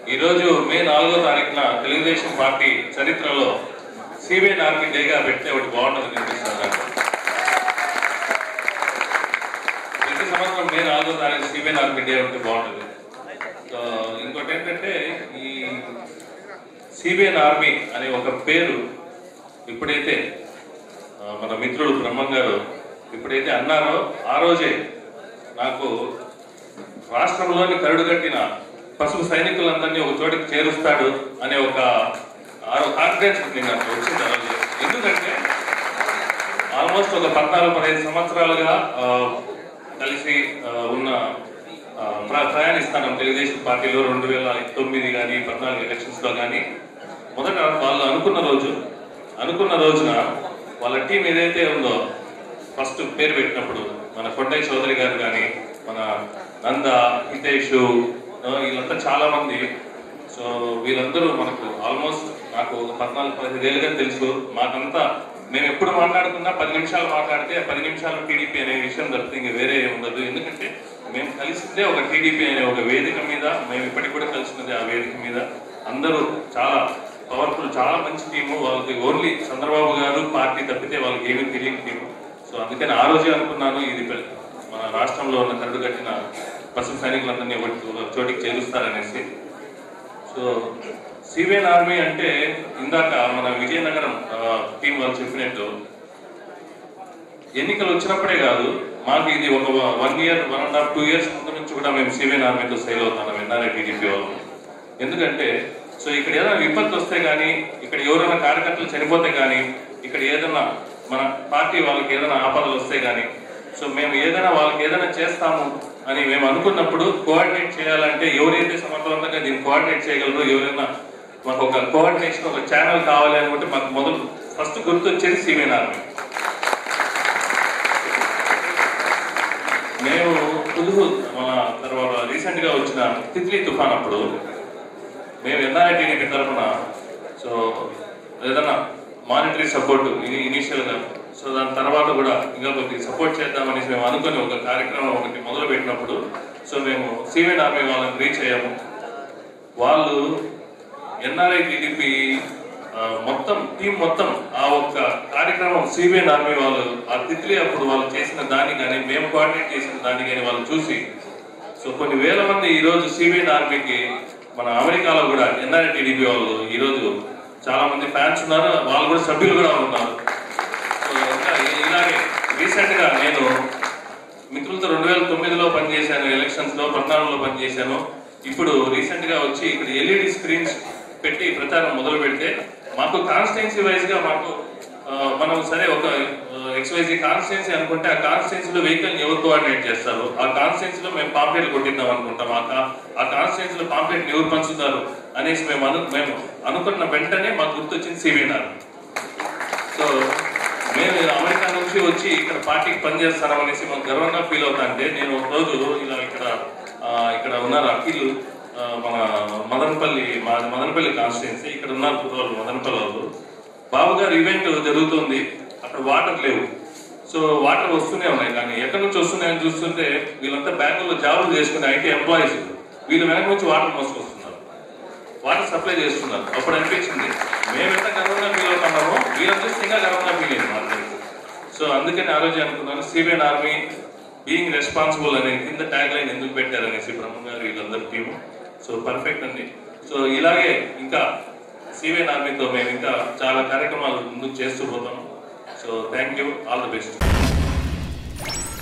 ఈరోజు మే నాలుగో తారీఖున తెలుగుదేశం పార్టీ చరిత్రలో సిబిఐ ఆర్మీ డేగా పెడితే ఒకటి బాగుంటుంది అనిపిస్తుంది నాకు ప్రతి సంవత్సరం మే నాలుగో తారీఖు సిబిఐ ఆర్మీ డే ఉంటే బాగుంటుంది సో ఇంకోటి ఏంటంటే ఈ సిబిఎన్ ఆర్మీ అనే ఒక పేరు ఎప్పుడైతే ఆ, మన మిత్రుడు బ్రహ్మం గారు ఎప్పుడైతే అన్నారో ఆ రోజే నాకు రాష్ట్రంలోని కరుడు కట్టిన పసుపు సైనికులందరినీ ఒక చోటికి చేరుస్తాడు అనే ఒక కాన్ఫిడెన్స్ ఉంది నాకు వచ్చింది ఆ రోజు ఎందుకంటే ఆల్మోస్ట్ ఒక పద్నాలుగు పదిహేను సంవత్సరాలుగా ఆ, కలిసి ఆ, ఉన్న ఆ, ప్ర- ప్రయాణిస్తాను తెలుగుదేశం పార్టీలో రెండు వేల తొమ్మిది కానీ పద్నాలుగు ఎలక్షన్స్ లో కానీ మొదట వాళ్ళు అనుకున్న రోజు అనుకున్న రోజున వాళ్ళ టీం ఏదైతే ఉందో ఫస్ట్ పేరు పెట్టినప్పుడు మన కొండయ్య చౌదరి గారు కానీ మన నంద హితేష్ ఆ, వీళ్ళంతా చాలా మంది సో వీళ్ళందరూ మనకు ఆల్మోస్ట్ నాకు ఒక పద్నాలుగు పదిహేను ఏళ్ళుగా తెలుసు మాకంతా మేము ఎప్పుడు మాట్లాడుకున్నా పది నిమిషాలు మాట్లాడితే ఆ పది నిమిషాలు టీడీపీ అనే విషయం తప్పితే ఇంక వేరే ఏం ఉండదు ఎందుకంటే మేము కలిసిందే ఒక టీడీపీ అనే ఒక వేదిక మీద మేము ఇప్పటికి కూడా కలిసినది ఆ వేదిక మీద అందరూ చాలా పవర్ఫుల్ చాలా మంచి టీము వాళ్ళకి ఓన్లీ చంద్రబాబు గారు పార్టీ తప్పితే వాళ్ళకి ఏమీ తెలియని టీము సో అందుకని ఆ రోజే అనుకున్నాను ఇది పె- మన రాష్ట్రంలో ఉన్న కరుడు కట్టిన పసుపు సైనికులందరినీ ఒకటి ఒక చోటికి చేరుస్తారనేసి సో సివిఎన్ ఆర్మీ అంటే ఇందాక మన విజయనగరం టీం వాళ్ళు చెప్పినట్టు ఎన్నికలు వచ్చినప్పుడే కాదు మాకు ఇది ఒక one year one and half two years ముందు నుంచి కూడా మేము సివిఎన్ ఆర్మీతో సేల్ అవుతాం ఎన్ఆర్ఐ టీడీపీ వాళ్ళు ఎందుకంటే సో ఇక్కడ ఏదైనా విపత్తు వస్తే కానీ ఇక్కడ ఎవరైనా కార్యకర్తలు చనిపోతే కానీ ఇక్కడ ఏదైనా మన పార్టీ వాళ్ళకి ఏదైనా ఆపదలు వస్తే కానీ సో మేము ఏదైనా వాళ్ళకి ఏదైనా చేస్తాము అని మేము అనుకున్నప్పుడు కోఆర్డినేట్ చేయాలంటే ఎవరైతే సమర్థవంతంగా దీన్ని కోఆర్డినేట్ చేయగలరో ఎవరైనా మాకు ఒక కోఆర్డినేషన్ ఒక ఛానల్ కావాలి అనుకుంటే మాకు మొదలు ఫస్ట్ గుర్తొచ్చేది సివిఎన్ ఆర్మీ మేము పుదుహు మన తర్వాత రీసెంట్ గా వచ్చిన తిత్లీ తుఫాన్ అప్పుడు మేము ఎన్ఆర్ఐ టీడీపీ తరఫున సో ఏదైనా మానిటరీ సపోర్ట్ ఇనిషియల్ గా సో దాని తర్వాత కూడా ఇంకా కొద్దిగా సపోర్ట్ చేద్దామని మేము అనుకుని ఒక కార్యక్రమం ఒకటి మొదలు పెట్టినప్పుడు సో మేము సివిఎన్ ఆర్మీ వాళ్ళని రీచ్ అయ్యాము వాళ్ళు ఎన్ఆర్ఐ టీడీపీ మొత్తం టీం మొత్తం ఆ ఒక్క కార్యక్రమం సిబిఎన్ ఆర్మీ వాళ్ళు ఆ తిత్లీ అప్పుడు వాళ్ళు చేసిన దాన్ని కానీ మేము కోఆర్డినేట్ చేసిన దాన్ని కానీ వాళ్ళు చూసి సో కొన్ని వేల మంది ఈ రోజు సిబిఎన్ ఆర్మీకి మన అమెరికాలో కూడా ఎన్ఆర్ఐ టీడీపీ వాళ్ళు ఈ రోజు చాలా మంది ఫ్యాన్స్ ఉన్నారు వాళ్ళు కూడా సభ్యులు కూడా ఉన్నారు సో ఇంకా ఇలాగే రీసెంట్ గా నేను మిత్రులతో రెండు వేల తొమ్మిదిలో పనిచేశాను ఎలక్షన్స్ లో పద్నాలుగులో పనిచేశాను ఇప్పుడు రీసెంట్ గా వచ్చి ఇక్కడ ఎల్ఈడి స్క్రీన్స్ పెట్టి ప్రచారం మొదలు పెడితే మాకు కాన్స్టిట్యున్సీ వైజ్ గా మాకు ఆ, మనం సరే ఒక ఎక్స్వైజీ కాన్స్టిట్యున్సీ అనుకుంటే ఆ కాన్స్టిట్యున్సీలో వెహికల్ ఎవరు కోఆర్డినేట్ చేస్తారు ఆ కాన్స్టిట్యున్సీలో మేము పాంప్లెట్ కొట్టిద్దాం అనుకుంటాం ఆ కా- ఆ కాన్స్టిట్యున్సీలో పాంప్లెట్ ఎవరు పంచుతారు అనేసి మేము అను మేము అనుకున్న వెంటనే మాకు గుర్తొచ్చింది సివిఎన్ఆర్ సో మేము అమెరికా నుంచి వచ్చి ఇక్కడ పార్టీకి పనిచేస్తామనేసి మాకు గర్వంగా ఫీల్ అవుతా అంటే నేను ఒక రోజు ఇలా ఇక్కడ ఆ, ఇక్కడ ఉన్నారు అఖిల్ ఆ, మన మదనపల్లి మా మదనపల్లి కాన్స్టిట్యున్సీ ఇక్కడ ఉన్నారు కుర్రోళ్ళు మదనపల్లి వాళ్ళు బాబు గారు ఈవెంట్ జరుగుతుంది అక్కడ వాటర్ లేవు సో వాటర్ వస్తూనే ఉన్నాయి కానీ ఎక్కడి నుంచి వస్తున్నాయని చూస్తుంటే వీళ్ళంతా బ్యాంకుల్లో జాబులు చేసుకునే ఐటీ ఎంప్లాయీస్ వీళ్ళు వెనక నుంచి వాటర్ మోసుకొస్తున్నారు వాటర్ సప్లై చేస్తున్నారు అప్పుడు అనిపించింది మేము ఎంత గర్వంగా ఫీల్ అవుతున్నామో వీళ్ళని చూస్తే ఇంకా గర్వంగా ఫీల్ అయింది అందరికి సో అందుకని ఆ రోజు అనుకున్నాను సిబిఎన్ ఆర్మీ బీయింగ్ రెస్పాన్సిబుల్ అనే కింద ట్యాగ్ లైన్ ఎందుకు పెట్టారనేసి బ్రహ్మ గారు వీళ్ళందరి టీము సో పర్ఫెక్ట్ అండి సో ఇలాగే ఇంకా సిబిఎన్ ఆర్మీతో మేము ఇంకా చాలా కార్యక్రమాలు ముందుకు చేస్తూ పోతాం so thank you all the best